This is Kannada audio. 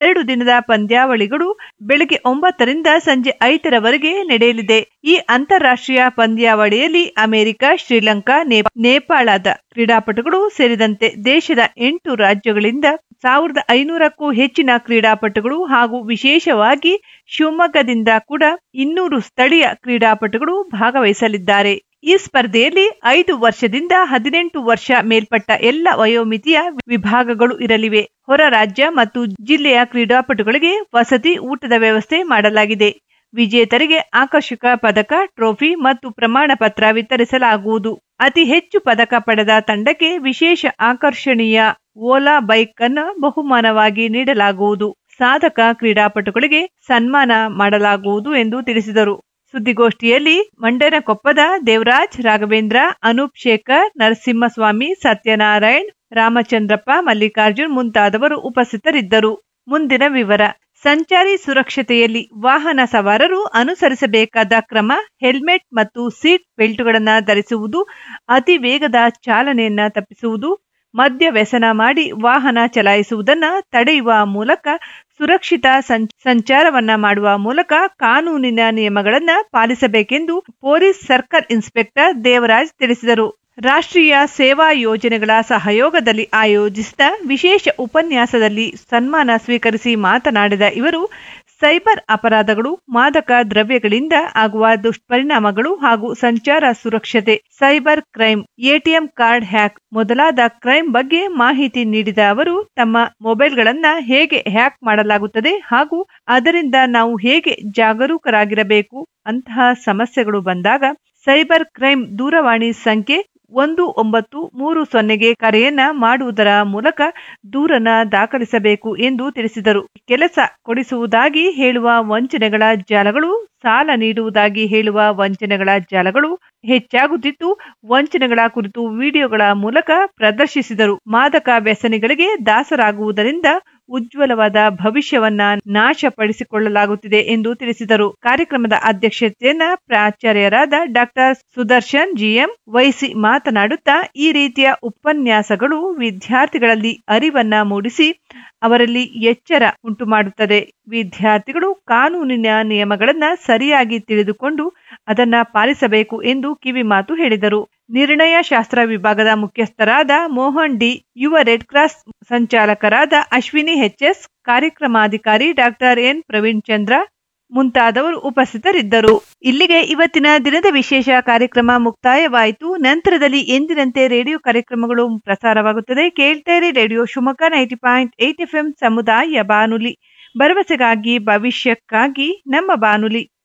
ಎರಡು ದಿನದ ಪಂದ್ಯಾವಳಿಗಳು ಬೆಳಗ್ಗೆ ಒಂಬತ್ತರಿಂದ ಸಂಜೆ ಐದರವರೆಗೆ ನಡೆಯಲಿದೆ ಈ ಅಂತಾರಾಷ್ಟ್ರೀಯ ಪಂದ್ಯಾವಳಿಯಲ್ಲಿ ಅಮೆರಿಕ ಶ್ರೀಲಂಕಾ ನೇಪ- ನೇಪಾಳದ ಕ್ರೀಡಾಪಟುಗಳು ಸೇರಿದಂತೆ ದೇಶದ ಎಂಟು ರಾಜ್ಯಗಳಿಂದ ಸಾವಿರದ ಐನೂರಕ್ಕೂ ಹೆಚ್ಚಿನ ಕ್ರೀಡಾಪಟುಗಳು ಹಾಗೂ ವಿಶೇಷವಾಗಿ ಶಿವಮೊಗ್ಗದಿಂದ ಕೂಡ ಇನ್ನೂರು ಸ್ಥಳೀಯ ಕ್ರೀಡಾಪಟುಗಳು ಭಾಗವಹಿಸಲಿದ್ದಾರೆ ಈ ಸ್ಪರ್ಧೆಯಲ್ಲಿ ಐದು ವರ್ಷದಿಂದ ಹದಿನೆಂಟು ವರ್ಷ ಮೇಲ್ಪಟ್ಟ ಎಲ್ಲ ವಯೋಮಿತಿಯ ವಿಭಾಗಗಳು ಇರಲಿವೆ ಹೊರ ರಾಜ್ಯ ಮತ್ತು ಜಿಲ್ಲೆಯ ಕ್ರೀಡಾಪಟುಗಳಿಗೆ ವಸತಿ ಊಟದ ವ್ಯವಸ್ಥೆ ಮಾಡಲಾಗಿದೆ ವಿಜೇತರಿಗೆ ಆಕರ್ಷಕ ಪದಕ ಟ್ರೋಫಿ ಮತ್ತು ಪ್ರಮಾಣ ಪತ್ರ ವಿತರಿಸಲಾಗುವುದು ಅತಿ ಹೆಚ್ಚು ಪದಕ ಪಡೆದ ತಂಡಕ್ಕೆ ವಿಶೇಷ ಆಕರ್ಷಣೀಯ ಓಲಾ ಬೈಕ್ ಅನ್ನು ಬಹುಮಾನವಾಗಿ ನೀಡಲಾಗುವುದು ಸಾಧಕ ಕ್ರೀಡಾಪಟುಗಳಿಗೆ ಸನ್ಮಾನ ಮಾಡಲಾಗುವುದು ಎಂದು ತಿಳಿಸಿದರು ಸುದ್ದಿಗೋಷ್ಠಿಯಲ್ಲಿ ಮಂಡನಕೊಪ್ಪದ ದೇವರಾಜ್ ರಾಘವೇಂದ್ರ ಅನೂಪ್ ಶೇಖರ್ ನರಸಿಂಹಸ್ವಾಮಿ ಸತ್ಯನಾರಾಯಣ್ ರಾಮಚಂದ್ರಪ್ಪ ಮಲ್ಲಿಕಾರ್ಜುನ್ ಮುಂತಾದವರು ಉಪಸ್ಥಿತರಿದ್ದರು ಮುಂದಿನ ವಿವರ ಸಂಚಾರಿ ಸುರಕ್ಷತೆಯಲ್ಲಿ ವಾಹನ ಸವಾರರು ಅನುಸರಿಸಬೇಕಾದ ಕ್ರಮ ಹೆಲ್ಮೆಟ್ ಮತ್ತು ಸೀಟ್ ಬೆಲ್ಟ್ಗಳನ್ನು ಧರಿಸುವುದು ಅತಿ ವೇಗದ ಚಾಲನೆಯನ್ನ ತಪ್ಪಿಸುವುದು ಮದ್ಯ ವ್ಯಸನ ಮಾಡಿ ವಾಹನ ಚಲಾಯಿಸುವುದನ್ನ ತಡೆಯುವ ಮೂಲಕ ಸುರಕ್ಷಿತ ಸಂ- ಸಂಚಾರವನ್ನ ಮಾಡುವ ಮೂಲಕ ಕಾನೂನಿನ ನಿಯಮಗಳನ್ನ ಪಾಲಿಸಬೇಕೆಂದು ಪೊಲೀಸ್ ಸರ್ಕಲ್ ಇನ್ಸ್ಪೆಕ್ಟರ್ ದೇವರಾಜ್ ತಿಳಿಸಿದರು ರಾಷ್ಟ್ರೀಯ ಸೇವಾ ಯೋಜನೆಗಳ ಸಹಯೋಗದಲ್ಲಿ ಆಯೋಜಿಸಿದ ವಿಶೇಷ ಉಪನ್ಯಾಸದಲ್ಲಿ ಸನ್ಮಾನ ಸ್ವೀಕರಿಸಿ ಮಾತನಾಡಿದ ಇವರು ಸೈಬರ್ ಅಪರಾಧಗಳು ಮಾದಕ ದ್ರವ್ಯಗಳಿಂದ ಆಗುವ ದುಷ್ಪರಿಣಾಮಗಳು ಹಾಗೂ ಸಂಚಾರ ಸುರಕ್ಷತೆ cyber crime ATM card hack ಮೊದಲಾದ ಕ್ರೈಮ್ ಬಗ್ಗೆ ಮಾಹಿತಿ ನೀಡಿದ ಅವರು ತಮ್ಮ ಮೊಬೈಲ್ಗಳನ್ನ ಹೇಗೆ ಹ್ಯಾಕ್ ಮಾಡಲಾಗುತ್ತದೆ ಹಾಗೂ ಅದರಿಂದ ನಾವು ಹೇಗೆ ಜಾಗರೂಕರಾಗಿರಬೇಕು ಅಂತಹ ಸಮಸ್ಯೆಗಳು ಬಂದಾಗ ಸೈಬರ್ ಕ್ರೈಮ್ ದೂರವಾಣಿ ಸಂಖ್ಯೆ ಒಂದು ಒಂಬತ್ತು ಮೂರು ಸೊನ್ನೆಗೆ ಕರೆಯನ್ನ ಮಾಡುವುದರ ಮೂಲಕ ದೂರನ್ನ ದಾಖಲಿಸಬೇಕು ಎಂದು ತಿಳಿಸಿದರು ಕೆಲಸ ಕೊಡಿಸುವುದಾಗಿ ಹೇಳುವ ವಂಚನೆಗಳ ಜಾಲಗಳು ಸಾಲ ನೀಡುವುದಾಗಿ ಹೇಳುವ ವಂಚನೆಗಳ ಜಾಲಗಳು ಹೆಚ್ಚಾಗುತ್ತಿದ್ದು ವಂಚನೆಗಳ ಕುರಿತು ವಿಡಿಯೋಗಳ ಮೂಲಕ ಪ್ರದರ್ಶಿಸಿದರು ಮಾದಕ ವ್ಯಸನಿಗಳಿಗೆ ದಾಸರಾಗುವುದರಿಂದ ಉಜ್ವಲವಾದ ಭವಿಷ್ಯವನ್ನ ನಾಶಪಡಿಸಿಕೊಳ್ಳಲಾಗುತ್ತಿದೆ ಎಂದು ತಿಳಿಸಿದರು ಕಾರ್ಯಕ್ರಮದ ಅಧ್ಯಕ್ಷತೆಯನ್ನ ಪ್ರಾಚಾರ್ಯರಾದ ಡಾಕ್ಟರ್ ಸುದರ್ಶನ್ ಜಿಎಂ ವಹಿಸಿ ಮಾತನಾಡುತ್ತಾ ಈ ರೀತಿಯ ಉಪನ್ಯಾಸಗಳು ವಿದ್ಯಾರ್ಥಿಗಳಲ್ಲಿ ಅರಿವನ್ನ ಮೂಡಿಸಿ ಅವರಲ್ಲಿ ಎಚ್ಚರ ಉಂಟು ಮಾಡುತ್ತದೆ ವಿದ್ಯಾರ್ಥಿಗಳು ಕಾನೂನಿನ ನಿಯಮಗಳನ್ನ ಸರಿಯಾಗಿ ತಿಳಿದುಕೊಂಡು ಅದನ್ನ ಪಾಲಿಸಬೇಕು ಎಂದು ಕಿವಿಮಾತು ಹೇಳಿದರು ನಿರ್ಣಯ ಶಾಸ್ತ್ರ ವಿಭಾಗದ ಮುಖ್ಯಸ್ಥರಾದ ಮೋಹನ್ ಡಿ ಯುವ ರೆಡ್ ಕ್ರಾಸ್ ಸಂಚಾಲಕರಾದ ಅಶ್ವಿನಿ ಎಚ್ಎಸ್ ಕಾರ್ಯಕ್ರಮಾಧಿಕಾರಿ ಡಾಕ್ಟರ್ ಎನ್ ಪ್ರವೀಣ್ ಚಂದ್ರ ಮುಂತಾದವರು ಉಪಸ್ಥಿತರಿದ್ದರು ಇಲ್ಲಿಗೆ ಇವತ್ತಿನ ದಿನದ ವಿಶೇಷ ಕಾರ್ಯಕ್ರಮ ಮುಕ್ತಾಯವಾಯಿತು ನಂತರದಲ್ಲಿ ಎಂದಿನಂತೆ ರೇಡಿಯೋ ಕಾರ್ಯಕ್ರಮಗಳು ಪ್ರಸಾರವಾಗುತ್ತದೆ ಕೇಳ್ತಾ ಇರಿ radio Shivamogga ninety point eight F ಸಮುದಾಯ ಬಾನುಲಿ ಭರವಸೆಗಾಗಿ ಭವಿಷ್ಯಕ್ಕಾಗಿ ನಮ್ಮ ಬಾನುಲಿ